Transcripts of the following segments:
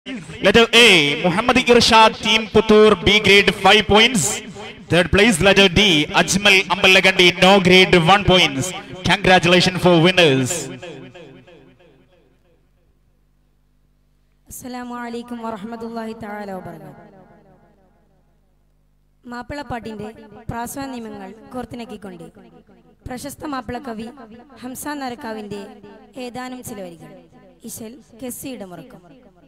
Letter A, Muhammad Irshad, Team Puttur, B grade 5 points. Third place, letter D, Ajmal Ambalagandi, no grade 1 points. Congratulations for winners. അസ്സലാമു അലൈക്കും വറഹ്മത്തുള്ളാഹി തആല വബറകാത്ത് മാപ്പിളപ്പാട്ടിന്റെ പ്രാസ്വാനിയമങ്ങൾ കോർത്തിണക്കിക്കൊണ്ട് പ്രശസ്ത മാപ്പിള കവി ഹംസ നരക്കാവിന്റെ ഏതാനും ചില വരികൾ ഇശൽ കെസ്സിയുടെ മുറക്കം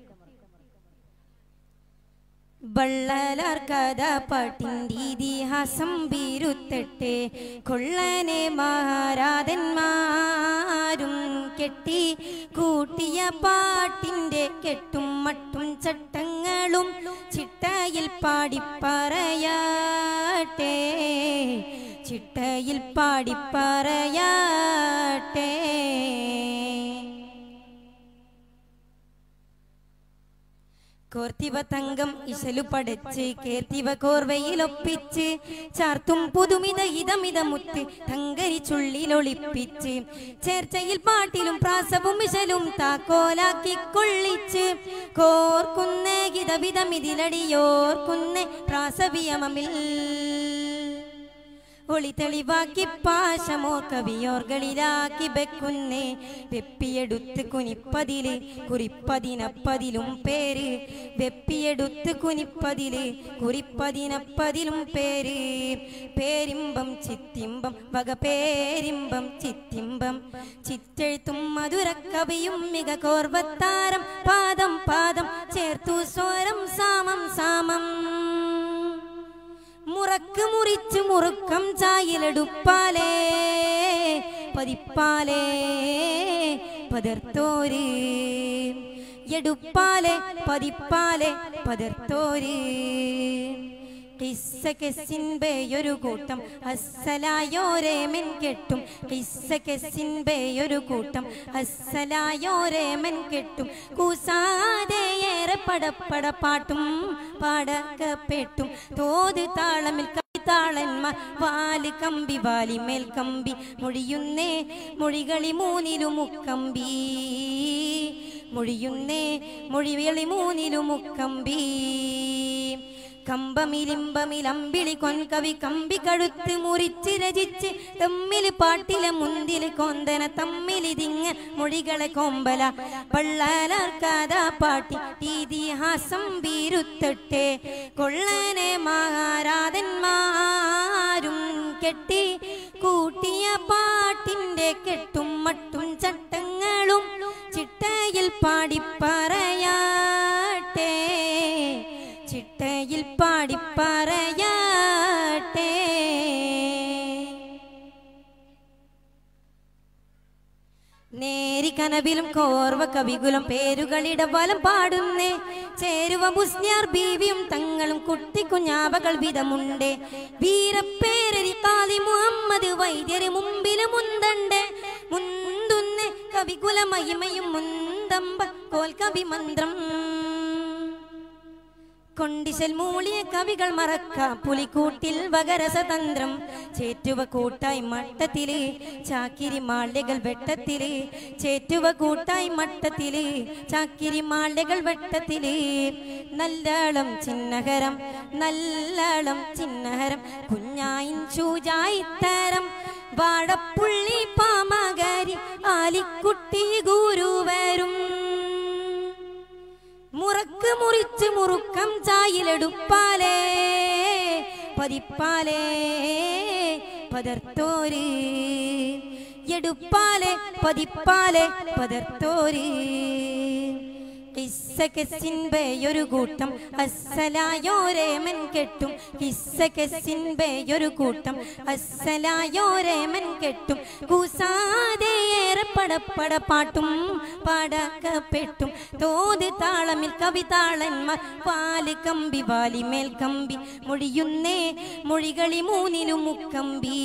ബള്ളലാർ കഥ പാട്ടിൻ്റെ ഇതിഹാസം ബീരുത്തട്ടെ കൊള്ളനെ മഹാരാധന്മാരും കെട്ടി കൂട്ടിയ പാട്ടിൻ്റെ കെട്ടും മട്ടും ചട്ടങ്ങളും ചിട്ടയിൽ പാടിപ്പറയാട്ടെ ചിട്ടയിൽ പാടിപ്പറയാട്ടെ കോർത്തിവ തങ്കം ഇശലു പടച്ച് കേർത്തിവ കോർവയിലൊപ്പിച്ച് ചാർത്തും പുതുമിത ഇതമിത മുത്ത് തങ്കരി ചുള്ളിലൊളിപ്പിച്ച് ചേർച്ചയിൽ പാട്ടിലും പ്രാസവും ഇശലും താക്കോലാക്കി കൊള്ളിച്ച് കോർക്കുന്ന ഗിതവിധമിതിലടിയോർക്കുന്ന പ്രാസവിയമമിൽ ഒളി തെളിവാക്കി പാശമോ കവിയോർകളിലാക്കി വെക്കുന്നേ വെപ്പിയെടുത്ത് കുനിപ്പതില് കുറിപ്പതിനപ്പതിലും പേര് വെപ്പിയെടുത്ത് കുനിപ്പതില് കുറിപ്പതിനപ്പതിലും പേര് പേരിമ്പം ചിത്തിമ്പം വക പേരിമ്പം ചിത്തിമ്പം ചിത്തെഴുത്തും മധുരക്കവിയും മിക കോർവത്താരം പാദം പാദം ചേർത്തു സ്വരം സാമം സാമം മുറക്ക് മുറിച്ച് മുറുക്കം ചായലെടുപ്പാലേ പതിപ്പാലേ പതിർത്തോര് എടുപ്പാലേ പതിപ്പാലേ പതിർത്തോര് കിസ്സക്കെസിൻബേയൊരു കൂട്ടം അസ്സലായോരേ മെൻ കെട്ടും കിസ്സക്കെസിൻബേയൊരു കൂട്ടം അസ്സലായോരേ മെൻ കെട്ടും കൂസാതെയേറെ പടപ്പട പാട്ടും പാടക്കപ്പെട്ടും തോത് താളമിൽ താളന്മാർ വാല് കമ്പി വാലി മേൽ കമ്പി മൊഴിയുന്നേ മൊഴികളി മൂന്നിലും മുക്കമ്പി മൊഴിയുന്നേ മൊഴികളി മൂന്നിലും മുക്കമ്പി കമ്പമിലിമ്പമിലമ്പിളി കൊൻകവി കമ്പി കഴുത്ത് മുറിച്ച് രചിച്ച് തമ്മില് പാട്ടിലെ മുന്തില് കൊന്തന തമ്മിലിതിങ്ങ മൊഴികളെ കൊമ്പല പള്ളലാർ കഥ പാട്ടി ഇതിഹാസം വീരുത്തട്ടെ കൊള്ളനെ മഹാരാധന്മാരും കെട്ടി കൂട്ടിയ പാട്ടിന്റെ കെട്ടും മട്ടും ചട്ടങ്ങളും ചിട്ടയിൽ പാടിപ്പറയാട്ടെ ചിട്ടയിൽ പാടിപ്പറയാട്ടെ നേരി കനവിലും കോർവ കവികുലം പേരുകളിടെ ബലം പാടുന്നേ ചേരുവ മുസ്ലിയാർ ബീവിയും തങ്ങളും കുട്ടിക്കുഞ്ഞാവകൾ വിധമുണ്ട് വീരപ്പേരരി കാലി മുഹമ്മദ് വൈദ്യര് മുമ്പില് മുന്തണ്ട് മുന്തുന്നെ കവികുല മഹിമയും മുന്തമ്പ കോൽ കവി മന്ത്രം കൊണ്ടിശൽ മൂളിയ കവികൾ മറക്ക പുലിക്കൂട്ടിൽ വകരസതന്ത്രം ചേറ്റുവ കൂട്ടായി മട്ടത്തില് ചാക്കിരി മാള്യകൾ വെട്ടത്തില് ചേറ്റുവ കൂട്ടായി മട്ടത്തില് ചാക്കിരി മാള്യകൾ വെട്ടത്തില് നല്ലളം ചിന്നഹരം നല്ലളം ചിന്നഹരം കുഞ്ഞായിൻ ചൂജായിത്തരം വാഴപ്പുള്ളി പാമകാരി ആലിക്കുട്ടി ഗുരുവരും മുറക്ക് മുറിച്ച് മുറുക്കം ചായിലെടുപ്പാലേ പതിപ്പാലേ പതർത്തോര് എടുപ്പാലേ പതിപ്പാലേ പതർത്തോര് കിസ്സക്കെസിൻബേയൊരു കൂട്ടം അസ്സലായോരേമൻ കെട്ടും കിസ്സക്കെസിൻബേയൊരു കൂട്ടം അസ്സലായോരേമൻ കെട്ടും കൂസാതെയേറെ പടപ്പട പാട്ടും പാടക്കപ്പെട്ടും തോത് താളമിൽ കവിതാളന്മാർ പാല് കമ്പി വാലി മേൽ കമ്പി മൊഴിയുന്നേ മൊഴികളി മൂന്നിലും മുക്കമ്പി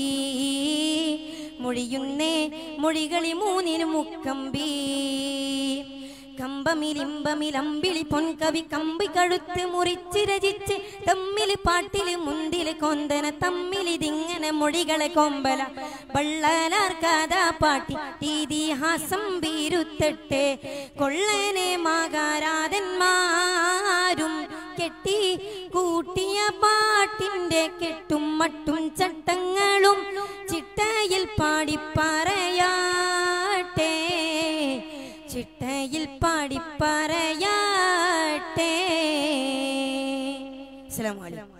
മൊഴിയുന്നേ മൊഴികളി മൂന്നിലും മുക്കമ്പി കമ്പമിലിമ്പമിലമ്പിളി പൊൻകവി കമ്പി കഴുത്ത് മുറിച്ച് രചിച്ച് തമ്മില് പാട്ടില് മുന്തില് കൊന്തന തമ്മിലിതിങ്ങനെ മൊഴികളെ കൊമ്പല വള്ളലാർ കഥാ പാട്ടി ഇതിഹാസം വീരുത്തട്ടെ കൊള്ളനെ മാകാരാധന്മാരും കെട്ടി കൂട്ടിയ പാട്ടിന്റെ കെട്ടും മട്ടും ചട്ടങ്ങളും ചിട്ടയിൽ പാടി പറയാട്ടെ ചിട്ടയിൽ പാടി പറയാട്ടെ അസ്സലാമു അലൈക്കും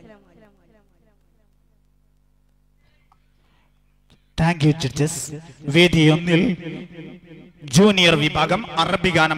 താങ്ക് യു ജഡ്ജസ് വേദി ഒന്നിൽ ജൂനിയർ വിഭാഗം അറബി ഗാനം